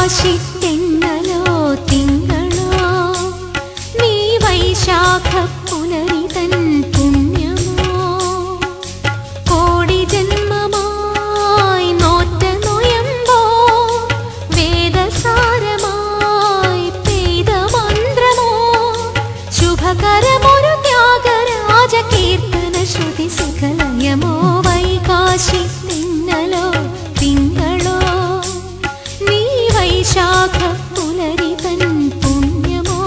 വൈകാശി തെങ്ങലോ തിങ്കളോ നീ വൈശാഖ പുലരിതൻ പുണ്യമോ കോടി ജന്മമായി നോറ്റ നൊയമ്പോ വേദസാരമായി പെയ്ത മന്ത്രമോ ശുഭകരമൊരു ത്യാഗരാജ കീർത്തന ശ്രുതി സുഖലയമോ വൈകാശി തിന്നലോ തിങ്കളോ നീ വൈശാഖ പുലരിതൻ പുണ്യമോ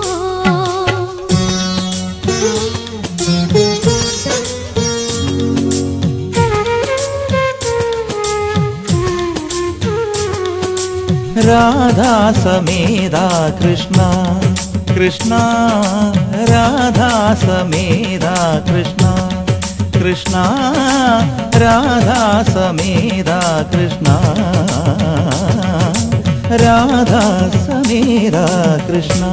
രാധാ സമേതാ കൃഷ്ണ കൃഷ്ണ രാധാ സമേതാ കൃഷ്ണ കൃഷ്ണ രാധാ സമേതാ കൃഷ്ണ രാധാ സമേതാ കൃഷ്ണ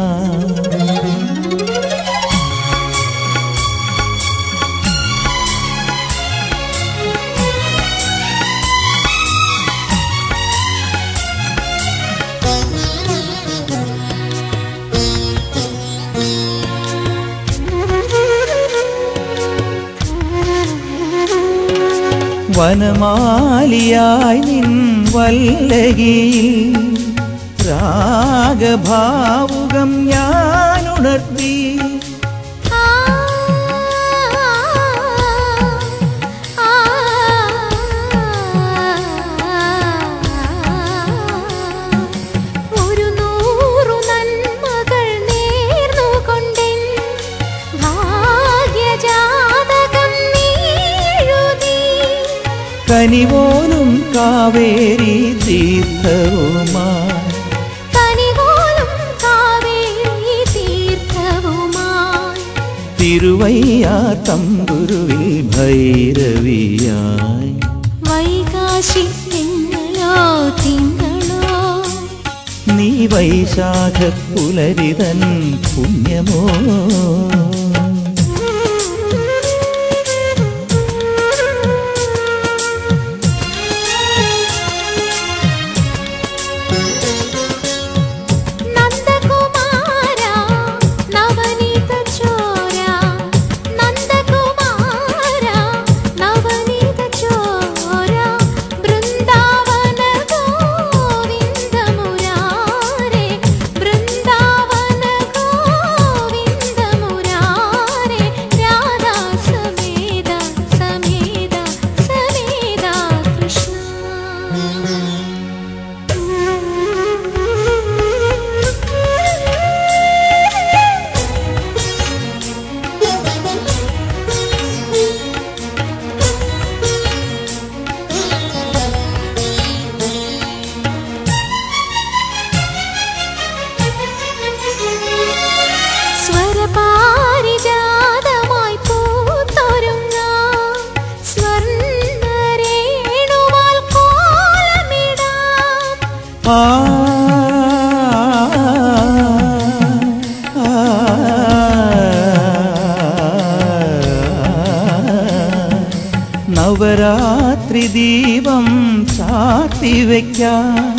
വനമാലിയായി നിൻ വല്ലകിയിൽ രാഗഭാവുകം ഞാനുണർത്തി ആ ആ ഒരു നൂറു നന്മകൾ നേർന്നുകൊണ്ടെൻ ഭാഗ്യജാതകം നീ എഴുതി കനിപോലും കാവേരി തീർത്ഥവുമായി കനിപോലും കാവേരി തീർത്ഥവുമായി തിരുവയ്യാർ തമ്പുരുവിൽ ഭൈരവിയായി വൈകാശി തിങ്കളോ തിങ്കളോ നീ വൈശാഖ പുലരിതൻ പുണ്യമോ നന്ദകുമാര നവനീത ചോര നന്ദകുമാര നവനീത ചോര ബൃന്ദാവന ഗോവിന്ദ മുരാരേ ബൃന്ദാവന ഗോവിന്ദ മുരാരേ രാധാ സമേത സമേത സമേത കൃഷ്ണ സ്വരപാരിജാതമായി പൂത്തൊരുങ്ങാം സ്വർണ്ണരേണുവാൽ കോലമിടാം ആ ആ, നവരാത്രി ദീപം ചാർത്തി വയ്ക്കാൻ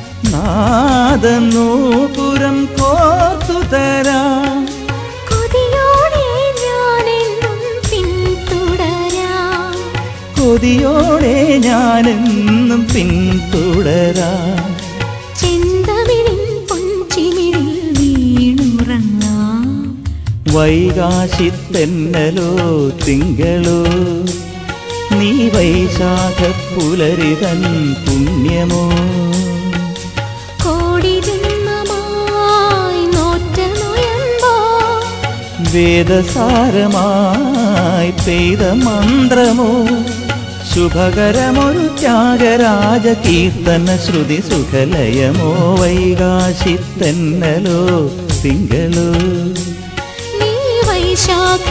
നാദനൂപുരം കോർത്തു തരാം കൊതിയോടെ ഞാനെന്നും പിന്തുടരാം കൊതിയോടെ ഞാനെന്നും പിന്തുടരാം ചെന്തമിഴിൻ പൊൻചിമിഴിൽ വീണുറങ്ങാം വൈകാശി തെന്നലോ തിങ്കളോ നീ വൈശാഖ പുലരിതൻ പുണ്യമോ കോടി ജന്മമായി നോറ്റ നൊയമ്പോ വേദസാരമായി പെയ്ത മന്ത്രമോ ശുഭകരമൊരു ത്യാഗരാജ കീർത്തന ശ്രുതി സുഖലയമോ വൈകാശി തെന്നലോ തിങ്കളോ നീ വൈശാഖ